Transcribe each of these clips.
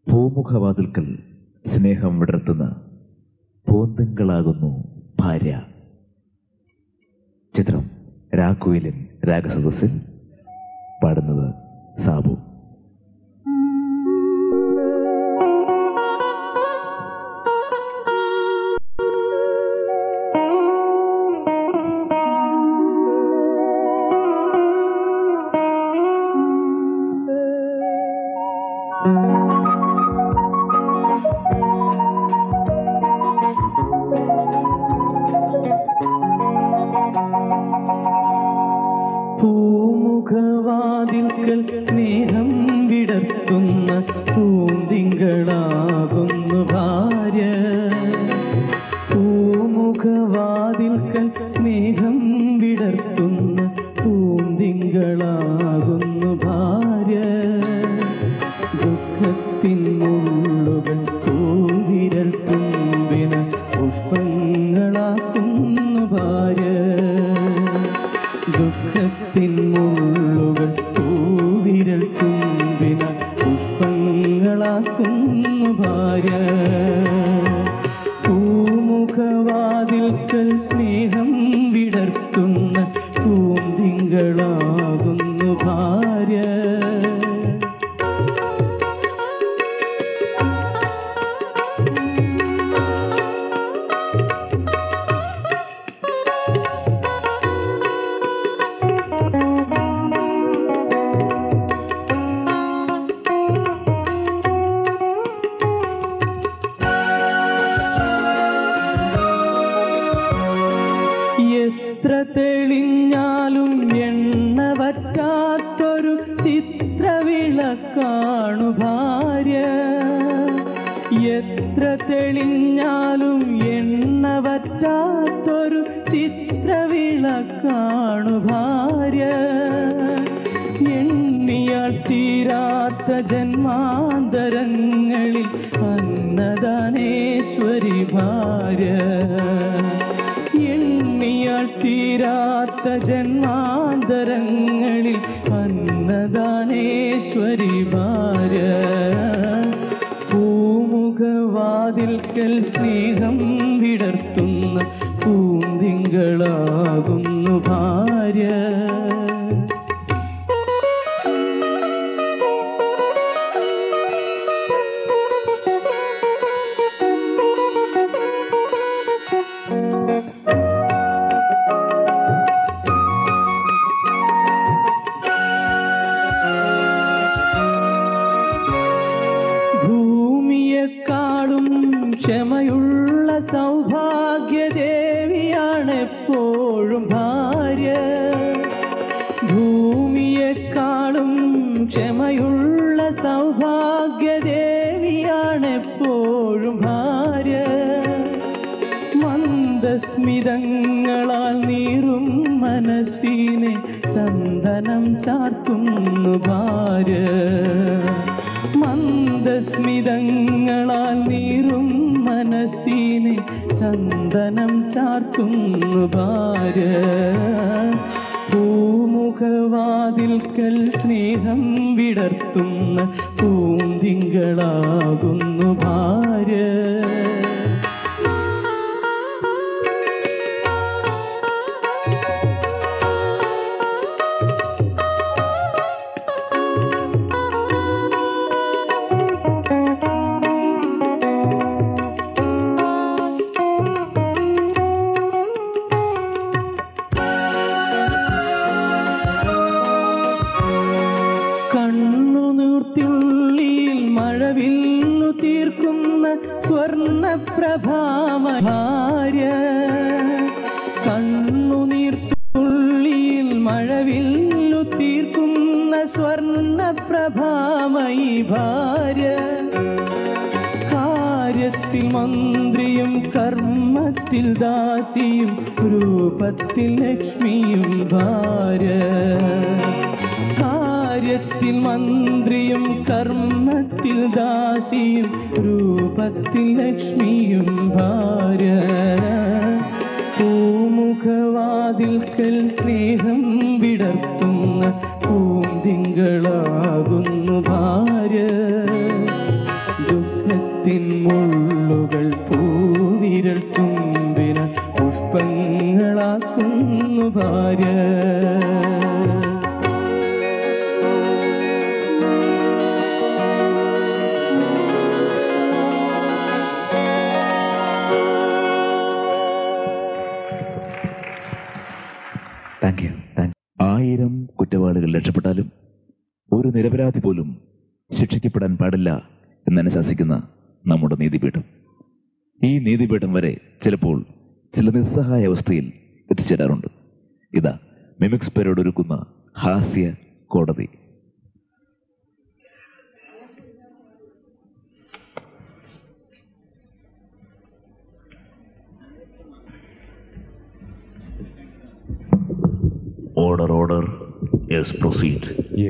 പൂമുഖവാതിൽക്കൽ സ്നേഹം വിടർത്തുന്ന പൂന്തിങ്കളാകുന്നു ഭാര്യ ചിത്രം രാഘുവിലൻ രാഗസദസ്സിൽ പാടുന്നത് സാബു പൂമുഖവാതിൽക്കൽ സ്നേഹം വിടർത്തുന്ന പൂന്തിങ്കളാകുന്നു ഭാര്യ പൂമുഖവാതിൽക്കൽ സ്നേഹം വിടർത്തുന്ന പൂന്തിങ്കളാകുന്നു ഭാര്യ ദുഃഖത്തിൻ മുള്ളുകൾ പൂവിരൽ തുമ്പിന പുഷ്പങ്ങളാക്കുന്നു ഭാര്യ ദുഃഖത്തിൻ മുള്ളുകൾ പൂവിരൽ തുമ്പിന പുഷ്പങ്ങളാക്കുന്നു ഭാര്യ പൂമുഖവാതിൽക്കൽ സ്നേഹം വിടർത്തുന്ന പൂന്തിങ്കളാകുന്നു ഭാര്യ എത്ര തെളിഞ്ഞാലും എണ്ണ വറ്റാത്തൊരു ചിത്രവിളക്കാണു ഭാര്യ എത്ര തെളിഞ്ഞാലും എണ്ണ വറ്റാത്തൊരു ചിത്രവിളക്കാണു ഭാര്യ എണ്ണിയാൽ തീരാത്ത ജന്മാന്തരങ്ങളിൽ അന്നദാനേശ്വരി ഭാര്യ എണ്ണിയാൽ തീരാത്ത ജന്മാന്തരങ്ങളിൽ അന്നദാനേശ്വരി ഭാര്യ പൂമുഖവാതിൽക്കൽ സ്നേഹം വിടർത്തുന്ന പൂന്തിങ്കളാകുന്നു ഭാര്യ ഭൂമിയെക്കാളും ക്ഷമയുള്ള സൗഭാഗ്യദേവിയാണ് എപ്പോഴും ഭാര്യ ഭൂമിയെക്കാളും ക്ഷമയുള്ള സൗഭാഗ്യദേവിയാണ് എപ്പോഴും ഭാര്യ മന്ദസ്മിതങ്ങളാൽ നീറും മനസ്സിനെ ചന്ദനം ചാർത്തുന്നു ഭാര്യ മന്ദസ്മിതങ്ങളാൽ നീറും മനസ്സിനെ ചന്ദനം ചാർത്തുന്നു ഭാര്യ പൂമുഖവാതിൽക്കൽ സ്നേഹം വിടർത്തുന്ന പൂന്തിങ്കളാകുന്നു ഭാര്യ കണ്ണുനീർത്തുള്ളിയിൽ മഴവില്ലു തീർക്കുന്ന സ്വർണപ്രഭാമ ഭാര്യ കണ്ണുനീർത്തുള്ളിയിൽ മഴവില്ലു തീർക്കുന്ന സ്വർണപ്രഭാമയി ഭാര്യ കാര്യത്തിൽ മന്ത്രിയും കർമ്മത്തിൽ ദാസിയും രൂപത്തിൽ ലക്ഷ്മിയും ഭാര്യ കാര്യത്തിൽ മന്ത്രിയും കർമ്മത്തിൽ ദാസിയും രൂപത്തിൽ ലക്ഷ്മിയും ഭാര്യ പൂമുഖവാതിൽക്കൽ സ്നേഹം വിടർത്തുന്ന പൂന്തിങ്കളാകുന്നു ഭാര്യ ശിക്ഷിക്കപ്പെടാൻ പാടില്ല എന്ന് അനുശാസിക്കുന്ന നമ്മുടെ നീതിപീഠം ഈ നീതിപീഠം വരെ ചിലപ്പോൾ ചില നിസ്സഹായ അവസ്ഥയിൽ എത്തിച്ചേരാറുണ്ട് ഇതാ മിമിക്സ് പേരോട് ഒരുക്കുന്ന ഹാസ്യ കോടതി ഓർഡർ ഓർഡർ യെസ് പ്രൊസീഡ്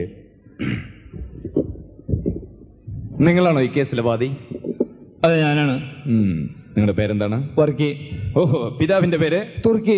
നിങ്ങളാണോ ഈ കേസിലെ വാദി അതെ ഞാനാണ് ഉം. നിങ്ങളുടെ പേരെന്താണ് വർക്കി ഓഹോ പിതാവിന്റെ പേര് തുർക്കി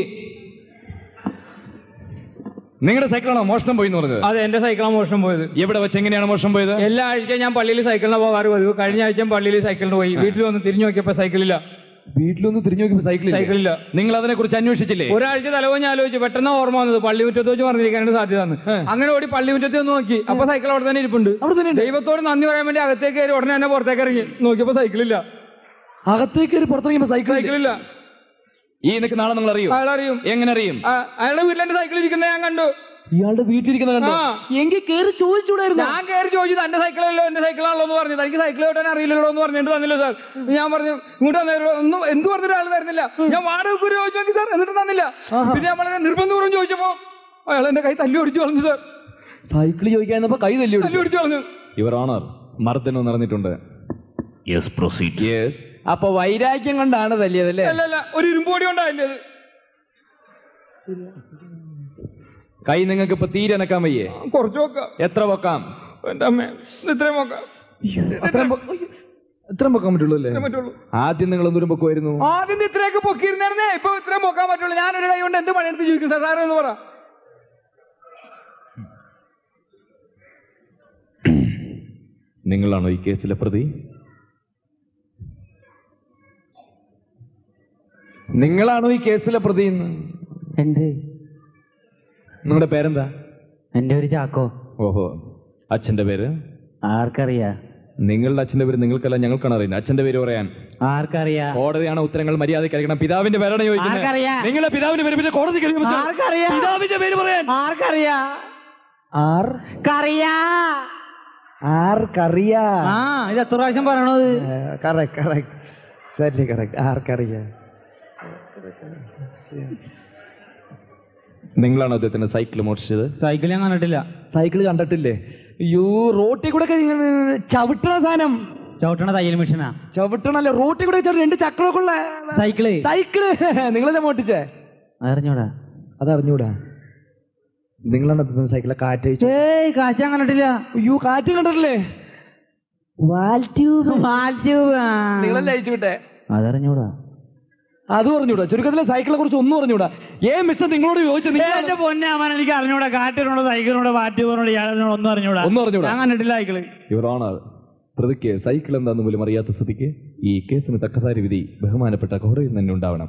നിങ്ങളുടെ സൈക്കിളാണോ മോഷണം പോയി എന്ന് പറഞ്ഞത് അതെ എന്റെ സൈക്കിളാണ് മോഷണം പോയത് എവിടെ വെച്ച് എങ്ങനെയാണ് മോഷണം പോയത് എല്ലാ ആഴ്ചയും ഞാൻ പള്ളിയിൽ സൈക്കിളിന് പോകാറ് പതിവ് കഴിഞ്ഞ ആഴ്ചയും പള്ളിയിൽ സൈക്കിളിന് പോയി വീട്ടിൽ വന്ന് തിരിഞ്ഞു നോക്കിയപ്പോ സൈക്കിളില്ല വീട്ടിലൊന്ന് തിരിഞ്ഞു നോക്കിയപ്പോൾ സൈക്കിൾ സൈക്കിളില്ല നിങ്ങൾ അതിനെ കുറിച്ച് അന്വേഷിച്ചില്ലേ ഒരാഴ്ച തലവോ ഞാൻ ആലോചിച്ചു പെട്ടെന്ന് ഓർമ്മ വന്നത് പള്ളിമുറ്റത്ത് വെച്ച് പറഞ്ഞിരിക്കാനാണ് സാധ്യത എന്ന്. അങ്ങനെ ഓടി പള്ളിമുറ്റത്ത് ഒന്ന് നോക്കി അപ്പൊ സൈക്കിൾ അവിടെ തന്നെ ഇരിപ്പുണ്ട് അവിടെ തന്നെ ദൈവത്തോട് നന്ദി പറയാൻ വേണ്ടി അകത്തേക്ക് കയറി ഉടനെ തന്നെ പുറത്തേക്ക് ഇറങ്ങി നോക്കിയപ്പോ സൈക്കിളില്ല അകത്തേക്ക് ഒരു പുറത്തിറങ്ങിയപ്പോൾ സൈക്കിൾ സൈക്കിളില്ല ഈ നിനക്ക് നാളെ നിങ്ങൾ അറിയൂ അയാളറിയും എങ്ങനെ അറിയും ആ, അയാളുടെ വീട്ടിൽ എന്റെ സൈക്കിൾ ഇരിക്കുന്നത് ഞാൻ കണ്ടു ഇയാളുടെ വീട്ടിലിരിക്കുന്ന കണ്ടോ ആ. എങ്കിൽ കേറി ചോദിച്ചൂടായിരുന്നു ഞാൻ കയറി ചോദിച്ചു എന്റെ സൈക്കിളല്ലോ എന്റെ സൈക്കിളാണല്ലോ എന്ന് പറഞ്ഞു എനിക്ക് സൈക്കിൾ ഓട്ടാൻ അറിയില്ലല്ലോ എന്ന് പറഞ്ഞിട്ട് തന്നില്ല സാർ ഞാൻ പറഞ്ഞു ഇങ്ങോട്ട് വന്നേരോ ഒന്നും എന്ത് പറഞ്ഞിട്ട് ആൾ തരുന്നില്ല ഞാൻ വാടക ഒരു ചോദിച്ചു നോക്കി സാർ എന്നിട്ട് തന്നില്ല പിന്നെ ഞാൻ വളരെ നിർബന്ധപൂർവ്വം ചോദിച്ചപ്പോ അയാൾ എന്റെ കൈ തല്ലി ഒടിച്ചു കളഞ്ഞു സാർ സൈക്കിൾ ചോദിക്കാൻ കൈ തല്ലി തല്ലി ഒടിച്ചു കളഞ്ഞു ഇവർ ഓണർ മർദ്ദനം നടന്നിട്ടുണ്ട് യെസ് പ്രൊസീഡ് യെസ് അപ്പൊ വൈരാഗ്യം കൊണ്ടാണ് തല്ലിയതല്ലേ അല്ല അല്ല ഒരു ഇരുമ്പോടി ഉണ്ടായില്ലേ അത് കൈ നിങ്ങൾക്ക് ഇപ്പൊ തീരെ അനക്കാൻ വയ്യേ കുറച്ച് നോക്കാം എത്ര വെക്കാം എന്റെ അമ്മ ഇത്രയും നോക്കാം അത്രയും പൊ- ഇത്രയും പൊക്കാൻ പറ്റുള്ളൂ അല്ലേ ഇത്രേ പറ്റുള്ളൂ ആദ്യം നിങ്ങൾ എന്തോരം പൊക്കുമായിരുന്നു ആദ്യം ഇത് ഇത്രയൊക്കെ പൊക്കിയിരുന്നേ ഇപ്പൊ ഇത്രയും പൊക്കാൻ പറ്റുള്ളൂ ഞാനൊരു കൈ കൊണ്ട് എന്ത് പണിയെടുത്ത് ജീവിക്കും സാർ സാറേ എന്ന് പറ നിങ്ങളാണോ ഈ കേസിലെ പ്രതി നിങ്ങളാണോ ഈ കേസിലെ പ്രതി എന്ന് എന്ത് നിങ്ങളുടെ പേരെന്താ എന്റെ ഒരു ചാക്കോ ഓഹോ അച്ഛന്റെ പേര് ആർക്കറിയാ നിങ്ങളുടെ അച്ഛന്റെ പേര് നിങ്ങൾക്കല്ല ഞങ്ങൾക്കാണ് അറിയുന്നത് അച്ഛന്റെ പേര് പറയാൻ ആർക്കറിയാ കോടതിയാണ് ഉത്തരങ്ങൾ മര്യാദയ്ക്ക് അറിയിക്കണം പിതാവിന്റെ പേരാണ് ചോദിക്കുന്നത് ആർക്കറിയാം? നിങ്ങളെ പിതാവിന്റെ പേര് പിന്നെ കോടതി ആർക്കറിയാം? പിതാവിന്റെ പേര് പറയാൻ ആർക്കറിയാ ആർക്കറിയാ ആർക്കറിയാ ആ ഇത് എത്ര പ്രാവശ്യം പറയണത് കറക്റ്റ് കറക്റ്റ് ശരി കറക്റ്റ് ആർക്കറിയാ നിങ്ങളാണോ അദ്ദേഹത്തിന്റെ സൈക്കിൾ മോഷിച്ചത് സൈക്കിൾ ഞാൻ കണ്ടിട്ടില്ല സൈക്കിൾ കണ്ടിട്ടില്ലേ അയ്യോ റോട്ടിൽ കൂടെ ഒക്കെ ഇങ്ങനെ ചവിട്ടണ സാധനം ചവിട്ടണ തയ്യൽ മെഷീനാ ചവിട്ടണല്ലേ റോട്ടിൽ കൂടെ ചെറിയ രണ്ട് ചക്രമൊക്കെ ഉള്ള സൈക്കിള് സൈക്കിള് നിങ്ങളല്ലേ മോട്ടിച്ചേ അറിഞ്ഞൂടാ അതറിഞ്ഞൂടാ നിങ്ങളാണ് സൈക്കിളെ കാറ്റ് അയച്ചു ഏയ് കാറ്റ് ഞാൻ കണ്ടിട്ടില്ല അയ്യോ കാറ്റ് കണ്ടിട്ടില്ലേ വാൽ ട്യൂബ് വാൽ ട്യൂബ്. ആ. നിങ്ങളല്ലേ അയച്ചു വിട്ടേ അതറിഞ്ഞൂടാ അത് പറഞ്ഞൂടാ ചുരുക്കത്തിലെ സൈക്കിളെ കുറിച്ച് ഒന്നും പറഞ്ഞൂടാ ഏ മിസ്റ്റർ നിങ്ങളോട് ചോദിച്ചു ഏ, എന്റെ പൊന്നെ അവൻ എനിക്ക് അറിഞ്ഞൂടാ കാറ്റിനോട് സൈക്കിളിനോട് വാറ്റ്യൂബിനോട് ഇയാളിനോട് ഒന്നും അറിഞ്ഞൂടാ ഒന്നും അറിഞ്ഞൂടാ. ഞാൻ കണ്ടിട്ടില്ല സൈക്കിള് യുവർ ഓണർ പ്രതിക്ക് സൈക്കിൾ എന്താന്ന് പോലും അറിയാത്ത സ്ഥിതിക്ക് ഈ കേസിന് തക്കതായ വിധി ബഹുമാനപ്പെട്ട കോടതിയിൽ തന്നെ ഉണ്ടാവണം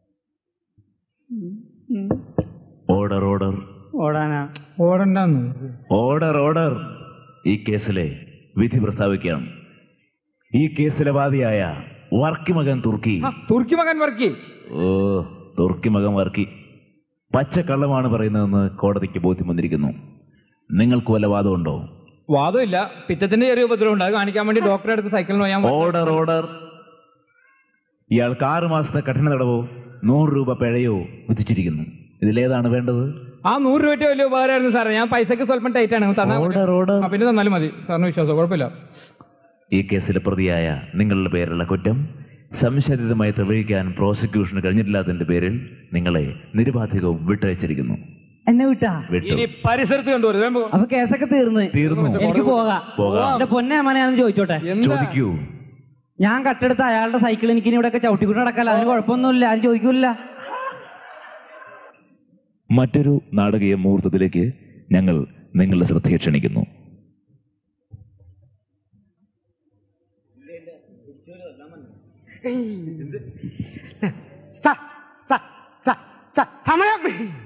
ഓർഡർ ഓർഡർ ഓടാനാ ഓടണ്ടെന്ന് ഓർഡർ ഓർഡർ ഈ കേസിലെ വിധി പ്രസ്താവിക്കാം ഈ കേസിലെ വാദിയായ വർക്കി മകൻ തുർക്കി തുർക്കി മകൻ വർക്കി ഓ തുർക്കി മകൻ വർക്കി പച്ചക്കള്ളമാണ് പറയുന്നതെന്ന് കോടതിക്ക് ബോധ്യം വന്നിരിക്കുന്നു നിങ്ങൾക്ക് വല്ല വാദമുണ്ടോ വാദമില്ല പിറ്റത്തിന്റെ ചെറിയ ഉപദ്രവം ഉണ്ട് അത് കാണിക്കാൻ വേണ്ടി ഡോക്ടറെ അടുത്ത് സൈക്കിളിന് പോയാൻ ഓർഡർ ഓർഡർ ഇയാൾക്ക് ആറ് മാസത്തെ കഠിന തടവോ നൂറ് രൂപ പിഴയോ വിധിച്ചിരിക്കുന്നു ഇതിലേതാണ് വേണ്ടത് ആ നൂറ് രൂപ വലിയ ഉപകാരമായിരുന്നു സാറേ ഞാൻ പൈസക്ക് സ്വല്പം ടൈറ്റ് ആണ് തന്നാ മതി. ഓർഡർ ഓർഡർ ആ, പിന്നെ തന്നാലും മതി സാറിന് വിശ്വാസം കുഴപ്പമില്ല ഈ കേസിലെ പ്രതിയായ നിങ്ങളുടെ പേരുള്ള കുറ്റം സംശയാതീതമായി തെളിയിക്കാൻ പ്രോസിക്യൂഷന് കഴിഞ്ഞിട്ടില്ലാത്തതിന്റെ പേരിൽ നിങ്ങളെ നിരുപാധികവും വിട്ടയച്ചിരിക്കുന്നു എന്നെ വിട്ടാ വിട്ടു ഇനി പരിസരത്ത് കണ്ടുവരും വേഗം പോ. അപ്പൊ കേസൊക്കെ തീർന്ന് തീർന്നു എനിക്ക് പോകാം പോകാം. എന്റെ പൊന്നെ അമ്മനെയാന്ന് ചോദിച്ചോട്ടെ ചോദിക്കൂ ഞാൻ കട്ടെടുത്ത അയാളുടെ സൈക്കിൾ എനിക്ക് ഇനി ഇവിടെയൊക്കെ ചവിട്ടിക്കൊണ്ട് നടക്കാല്ല അതിന് കുഴപ്പമൊന്നുമില്ല അത് ചോദിക്കൂല മറ്റൊരു നാടകീയ മുഹൂർത്തത്തിലേക്ക് ഞങ്ങൾ നിങ്ങളുടെ ശ്രദ്ധയെ ക്ഷണിക്കുന്നു സമയം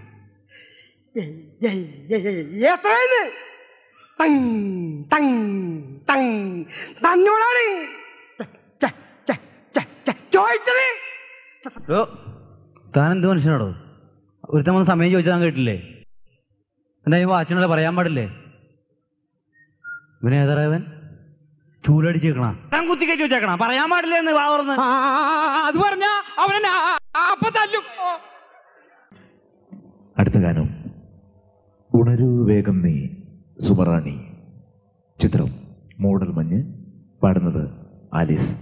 എത്രയാണ് തങ് തങ് തങ് തന്നോടാണ് ച, ച, ച, ച, ചോദിച്ചത് താൻ എന്ത് മനുഷ്യനാടോ ഒരുത്തം വന്ന് സമയം ചോദിച്ചാൽ താൻ കേട്ടില്ലേ എന്തായാലും വാച്ചിനോട് പറയാൻ പാടില്ലേ ഇവനെ ഏതാറായവൻ ചൂലടിച്ചേക്കണ താൻ കുത്തിക്കയറ്റി വെച്ചേക്കണ പറയാൻ പാടില്ല എന്ന് വാ തുറന്ന് ആ, അത് പറഞ്ഞ അവനെ അപ്പൊ തല്ലും അടുത്ത ഗാനം ഉണരൂ വേഗം നീ സുമറാണി ചിത്രം മൂടൽ മഞ്ഞ് പാടുന്നത് ആലീസ്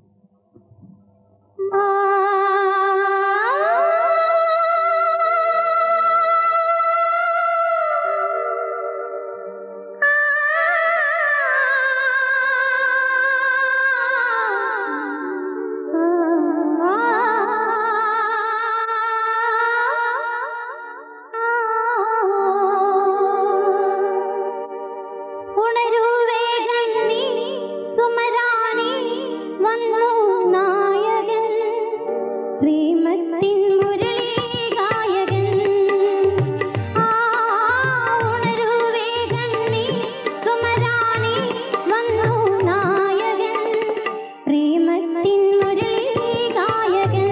ഉണരൂ വേഗം നീ സുമരാണി വന്നു നായകൻ പ്രേമത്തിൻ മുരളി ഗായകൻ ആ ഉണരൂ വേഗം നീ സുമരാണി വന്നു നായകൻ പ്രേമത്തിൻ മുരളി ഗായകൻ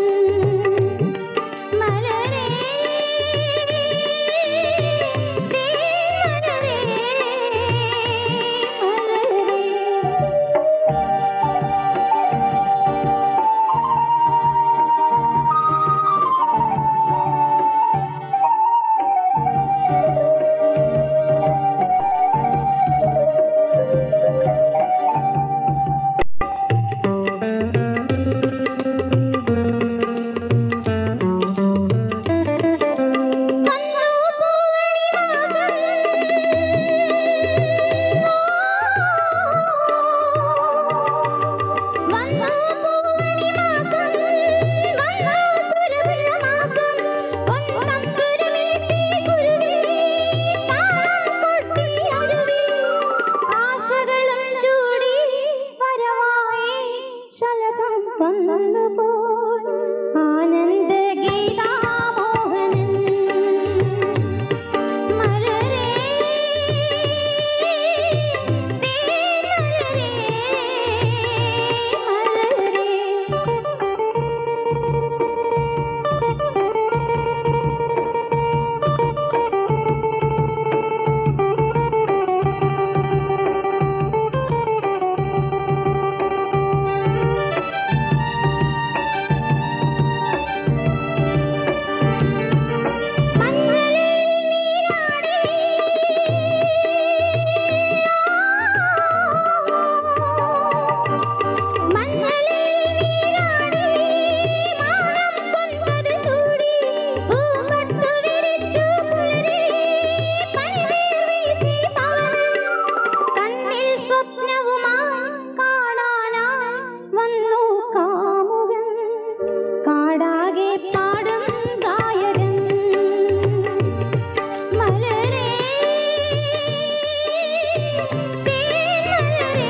മലരേ ആശകളും ചൂടി വരവായി ശലഭം വന്നുപോൽ ആനന്ദ ഗീതാമോഹനൻ മലരേ മലരേ കണ്ണിൽ സ്വപ്നവുമായി കാണാനായി വന്നു കാമുകൻ കാടാകെ പാടും ഗായകൻ മലരേ തേൻമലരേ,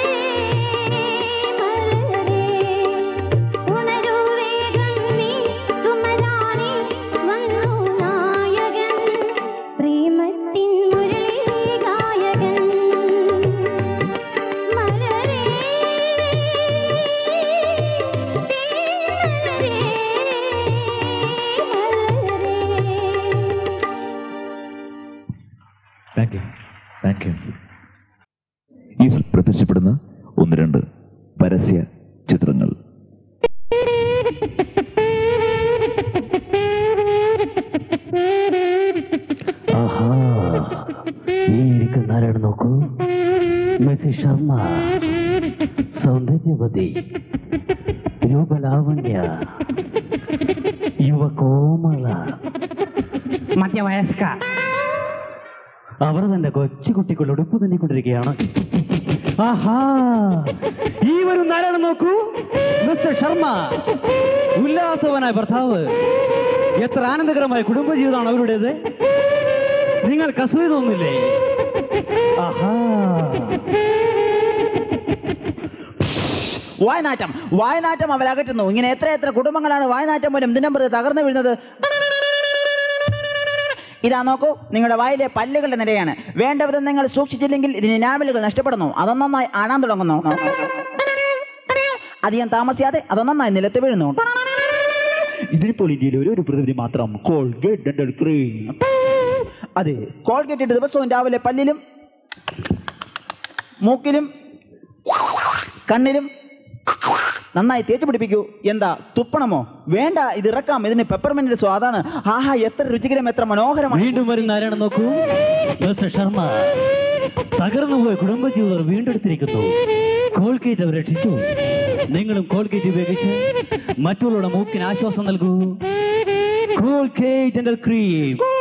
മലരേ, ഉണരൂ വേഗം നീ സുമരാണി വന്നു നായകൻ പ്രേമത്തിൻ മുരളി ഗായകൻ മലരേ താങ്ക് യു താങ്ക് യു ഈ സ് പ്രത്യക്ഷപ്പെടുന്ന ഒന്ന് രണ്ട് പരസ്യ ചിത്രങ്ങൾ ആഹാ നീ ഇരിക്കുന്ന ആരാണ് നോക്കൂ മിസ്സിസ് ശർമ്മ സൗന്ദര്യവതി രൂപലാവണ്യ യുവകോമള മധ്യവയസ്ക അവർ തന്റെ കൊച്ചുകുട്ടിക്കുള്ള ഉടുപ്പ് തന്നിക്കൊണ്ടിരിക്കുകയാണ് ആഹാ ഈ വരുന്ന ആരാണ് നോക്കൂ മിസ്റ്റർ ശർമ്മ ഉല്ലാസവനായ ഭർത്താവ് എത്ര ആനന്ദകരമായ കുടുംബജീവിതമാണ് അവരുടേത് നിങ്ങൾ കസൂരി തോന്നില്ലേ ആഹാ വായനാറ്റം വായനാറ്റം അവരകറ്റുന്നു ഇങ്ങനെ എത്ര എത്ര കുടുംബങ്ങളാണ് വായനാറ്റം മൂലം ദിനം പ്രതി തകർന്നു വീഴുന്നത് ഇതാ നോക്കൂ നിങ്ങളുടെ വായിലെ പല്ലുകളുടെ നിരയാണ് വേണ്ട വിധം നിങ്ങൾ സൂക്ഷിച്ചില്ലെങ്കിൽ ഇതിന് നാവലുകൾ നഷ്ടപ്പെടുന്നു അതൊന്നായി ആണാൻ തുടങ്ങുന്നു അധികം താമസിയാതെ അതൊന്നായി നിലത്ത് വീഴുന്നു ഇതിനിപ്പോൾ ഇന്ത്യയിൽ ഒരു ഒരു പ്രതിനിധി മാത്രം കോൾഗേറ്റ് ഡെന്റൽ ക്രീം അതെ കോൾഗേറ്റ് ഇട്ട് ദിവസവും രാവിലെ പല്ലിലും മൂക്കിലും കണ്ണിലും നന്നായി തേച്ച് പിടിപ്പിക്കൂ എന്താ തുപ്പണമോ വേണ്ട ഇത് ഇറക്കാം ഇതിന് പെപ്പർമെന്റിന്റെ സ്വാദാണ് ആഹാ എത്ര രുചികരം എത്ര മനോഹരമാണ് വീണ്ടും വരുന്ന ആരാണ് നോക്കൂ മിസ്റ്റർ ശർമ്മ തകർന്നുപോയ കുടുംബജീവിതം വീണ്ടെടുത്തിരിക്കുന്നു കോൾഗേറ്റ് അവർ രക്ഷിച്ചു നിങ്ങളും കോൾഗേറ്റ് ഉപയോഗിച്ച് മറ്റുള്ളവരുടെ മൂക്കിന് ആശ്വാസം നൽകൂ കോൾഗേറ്റ് ക്രീം